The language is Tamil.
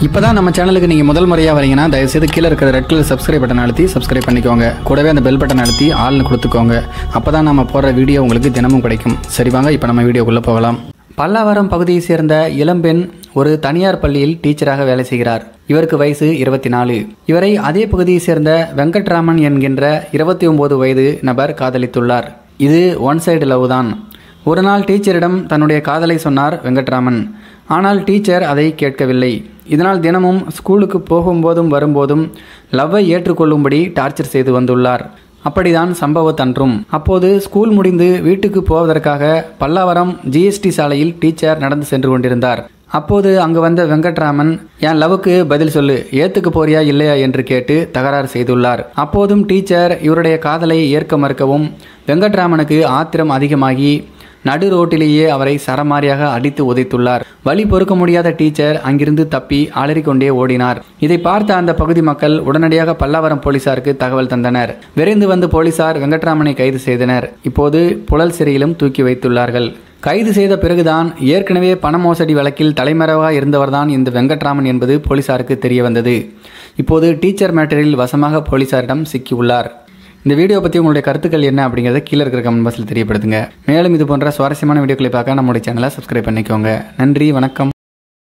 இப்போ தான் நம்ம சேனலுக்கு நீங்கள் முதல் முறையாக வரீங்கன்னா தயவுசெய்து கீழே இருக்கிற ரெட் கலர் சப்ஸ்கிரைப் பட்டன் அழுத்தி சப்ஸ்கிரைப் பண்ணிக்கோங்க கூடவே அந்த பெல் பட்டன் அழுத்தி ஆள்னு கொடுத்துக்கோங்க அப்போ தான் நம்ம போடுற வீடியோ உங்களுக்கு தினமும் கிடைக்கும் சரி வாங்க இப்போ நம்ம வீடியோக்குள்ளே போகலாம் பல்லாவரம் பகுதியை சேர்ந்த இளம்பெண் ஒரு தனியார் பள்ளியில் டீச்சராக வேலை செய்கிறார் இவருக்கு வயசு இருபத்தி நாலு இவரை அதே பகுதியை சேர்ந்த வெங்கட்ராமன் என்கின்ற இருபத்தி ஒன்பது வயது நபர் காதலித்துள்ளார் இது ஒன் சைடு லவ் தான் ஒரு நாள் டீச்சரிடம் தன்னுடைய காதலை சொன்னார் வெங்கட்ராமன் ஆனால் டீச்சர் அதை கேட்கவில்லை இதனால் தினமும் ஸ்கூலுக்கு போகும்போதும் வரும்போதும் லவ்வை ஏற்றுக்கொள்ளும்படி டார்ச்சர் செய்து வந்துள்ளார் அப்படிதான் சம்பவத்தன்றும் அப்போது ஸ்கூல் முடிந்து வீட்டுக்கு போவதற்காக பல்லாவரம் ஜிஎஸ்டி சாலையில் டீச்சர் நடந்து சென்று கொண்டிருந்தார் அப்போது அங்கு வந்த வெங்கட்ராமன் என் லவ்வுக்கு பதில் சொல்லு ஏத்துக்கு போறியா இல்லையா என்று கேட்டு தகராறு செய்துள்ளார் அப்போதும் டீச்சர் இவருடைய காதலை ஏற்க மறுக்கவும் வெங்கட்ராமனுக்கு ஆத்திரம் அதிகமாகி நடு ரோட்டிலேயே அவரை சரமாரியாக அடித்து உதைத்துள்ளார் வழி பொறுக்க முடியாத டீச்சர் அங்கிருந்து தப்பி அலறிக்கொண்டே ஓடினார் இதை பார்த்த அந்த பகுதி மக்கள் உடனடியாக பல்லாவரம் போலீசாருக்கு தகவல் தந்தனர் விரைந்து வந்து போலீசார் வெங்கட்ராமனை கைது செய்தனர் இப்போது புழல் சிறையிலும் தூக்கி வைத்துள்ளார்கள் கைது செய்த பிறகுதான் ஏற்கனவே பண மோசடி வழக்கில் தலைமறைவாக இருந்தவர்தான் இந்த வெங்கட்ராமன் என்பது போலீசாருக்கு தெரிய வந்தது இப்போது டீச்சர் மேட்டரில் வசமாக போலீசாரிடம் சிக்கியுள்ளார் இந்த வீடியோ பற்றி உங்களுடைய கருத்துக்கள் என்ன அப்படிங்கிறத கீழே இருக்கிற கமெண்ட் பாக்ஸில் தெரியப்படுத்துங்க மேலும் இது போன்ற சுவாரஸ்யமான வீடியோக்களை பார்க்க நம்முடைய சேனலை சப்ஸ்கிரைப் பண்ணிக்கோங்க நன்றி வணக்கம்